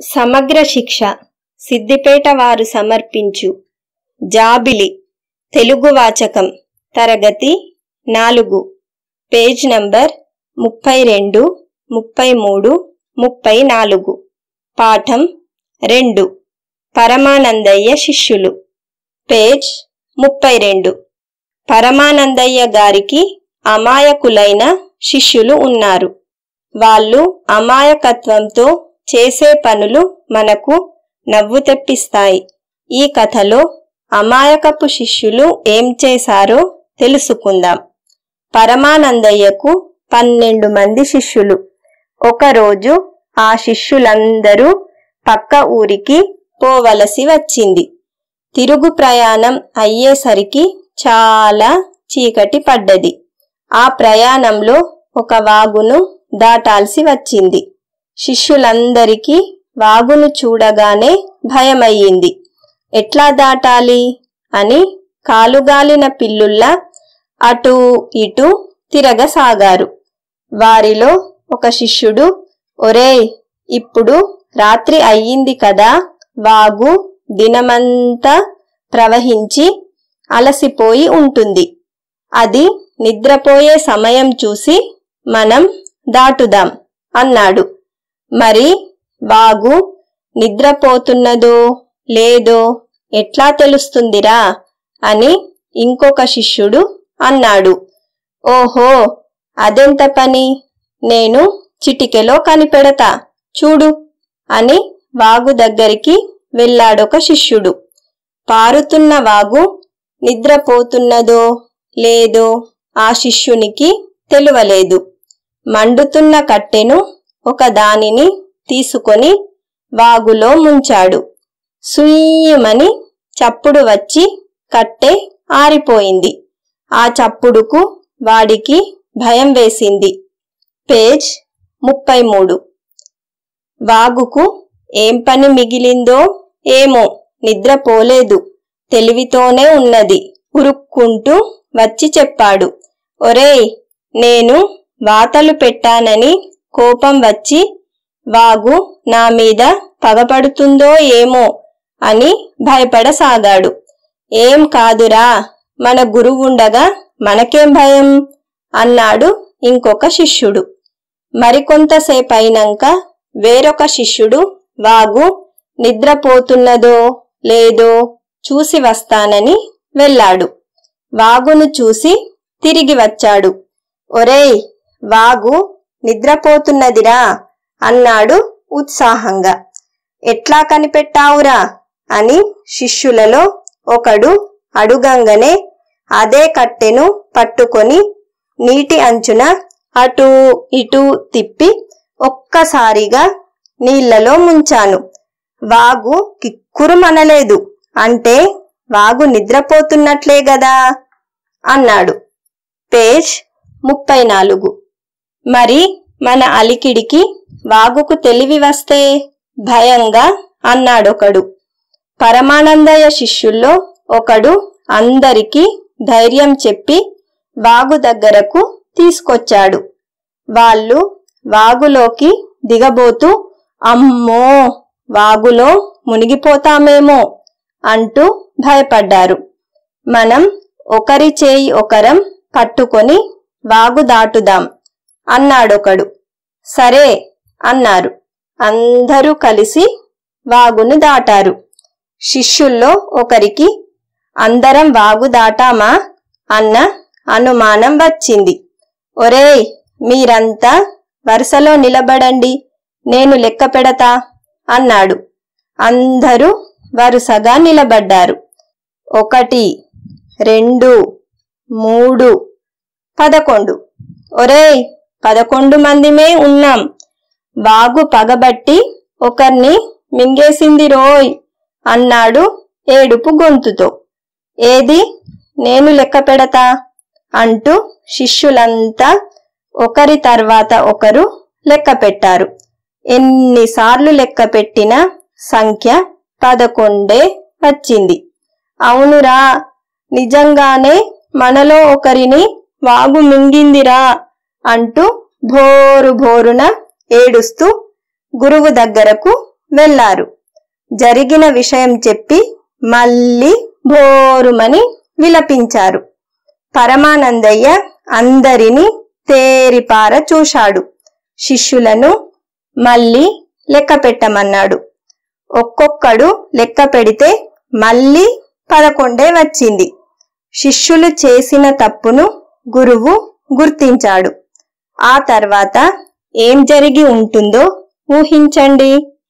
సమగ్ర శిక్ష సిద్దిపేట వారు సమర్పించు జాబిలి తెలుగు వాచకం తరగతి నాలుగు పేజ్ నంబర్ ముప్పై రెండు ముప్పై మూడు ముప్పై నాలుగు పాఠం రెండు పరమానందయ్య శిష్యులు పేజ్ ముప్పై రెండు పరమానందయ్య గారికి అమాయకులైన శిష్యులు ఉన్నారు వాళ్ళు అమాయకత్వంతో చేసే పనులు మనకు నవ్వు తెప్పిస్తాయి ఈ కథలో అమాయకపు శిష్యులు ఏం చేశారో తెలుసుకుందాం పరమానందయ్యకు పన్నెండు మంది శిష్యులు ఒకరోజు ఆ శిష్యులందరూ పక్క ఊరికి పోవలసి వచ్చింది తిరుగు ప్రయాణం అయ్యేసరికి చాలా చీకటి పడ్డది ఆ ప్రయాణంలో ఒక వాగును దాటాల్సి వచ్చింది శిష్యులందరికీ వాగును చూడగానే భయమయ్యింది ఎట్లా దాటాలి అని కాలుగాలిన పిల్లుల్లా అటూ ఇటూ తిరగసాగారు వారిలో ఒక శిష్యుడు ఒరేయ్ ఇప్పుడు రాత్రి అయ్యింది కదా వాగు దినమంతా ప్రవహించి అలసిపోయి ఉంటుంది అది నిద్రపోయే సమయం చూసి మనం దాటుదాం అన్నాడు మరి వాగు నిద్రపోతున్నదో లేదో ఎట్లా తెలుస్తుందిరా అని ఇంకొక శిష్యుడు అన్నాడు ఓహో అదెంత పని నేను చిటికెలో కనిపెడతా చూడు అని వాగు దగ్గరికి వెళ్ళాడొక శిష్యుడు పారుతున్న వాగు నిద్రపోతున్నదో లేదో ఆ శిష్యునికి తెలువలేదు మండుతున్న కట్టెను ఒక దానిని తీసుకొని వాగులో ముంచాడు సుయ్యమని చప్పుడు వచ్చి కట్టె ఆరిపోయింది ఆ చప్పుడుకు వాడికి భయం వేసింది పేజ్ ముప్పై మూడు వాగుకు ఏం పని మిగిలిందో ఏమో నిద్రపోలేదు తెలివితోనే ఉన్నది ఉరుక్కుంటూ వచ్చి చెప్పాడు ఒరేయ్ నేను వాతలు పెట్టానని కోపం వచ్చి వాగు నా మీద పగపడుతుందో ఏమో అని భయపడసాగాడు ఏం కాదురా మన గురువుండగా మనకేం భయం అన్నాడు ఇంకొక శిష్యుడు మరికొంతసేపైనాక వేరొక శిష్యుడు వాగు నిద్రపోతున్నదో లేదో చూసి వస్తానని వెళ్ళాడు వాగును చూసి తిరిగి వచ్చాడు ఒరేయ్ వాగు నిద్రపోతున్నదిరా అన్నాడు ఉత్సాహంగా ఎట్లా కనిపెట్టావురా అని శిష్యులలో ఒకడు అడుగంగనే అదే కట్టెను పట్టుకొని నీటి అంచున అటూ ఇటూ తిప్పి ఒక్కసారిగా నీళ్లలో ముంచాను వాగు కిక్కురుమనలేదు అంటే వాగు నిద్రపోతున్నట్లే గదా అన్నాడు పేజ్ ముప్పై నాలుగు మరి మన అలికిడికి వాగుకు తెలివి వస్తే భయంగా అన్నాడొకడు పరమానందయ్య శిష్యుల్లో ఒకడు అందరికీ ధైర్యం చెప్పి వాగు దగ్గరకు తీసుకొచ్చాడు వాళ్ళు వాగులోకి దిగబోతూ అమ్మో వాగులో మునిగిపోతామేమో అంటూ భయపడ్డారు మనం ఒకరి చేయి ఒకరం పట్టుకొని వాగు దాటుదాం అన్నాడొకడు సరే అన్నారు అందరూ కలిసి వాగును దాటారు శిష్యుల్లో ఒకరికి అందరం వాగు దాటామా అన్న అనుమానం వచ్చింది ఒరేయ్ మీరంతా వరుసలో నిలబడండి నేను లెక్క పెడతా అన్నాడు అందరూ వరుసగా నిలబడ్డారు ఒకటి రెండు మూడు పదకొండు ఒరేయ్ పదకొండు మందిమే ఉన్నాం వాగు పగబట్టి ఒకర్ని మింగేసింది రోయ్ అన్నాడు ఏడుపు గొంతుతో ఏది నేను లెక్క పెడతా అంటూ శిష్యులంతా ఒకరి తర్వాత ఒకరు లెక్క పెట్టారు ఎన్నిసార్లు లెక్క పెట్టినా సంఖ్య పదకొండే వచ్చింది అవునురా నిజంగానే మనలో ఒకరిని వాగు మింగిందిరా అంటూ భోరు భోరున ఏడుస్తూ గురువు దగ్గరకు వెళ్ళారు జరిగిన విషయం చెప్పి మళ్ళీ భోరుమని విలపించారు పరమానందయ్య అందరినీ తేరిపార చూశాడు శిష్యులను మళ్ళీ లెక్క పెట్టమన్నాడు ఒక్కొక్కడు లెక్క పెడితే మళ్ళీ పదకొండే వచ్చింది శిష్యులు చేసిన తప్పును గురువు గుర్తించాడు ఆ తర్వాత ఏం జరిగి ఉంటుందో ఊహించండి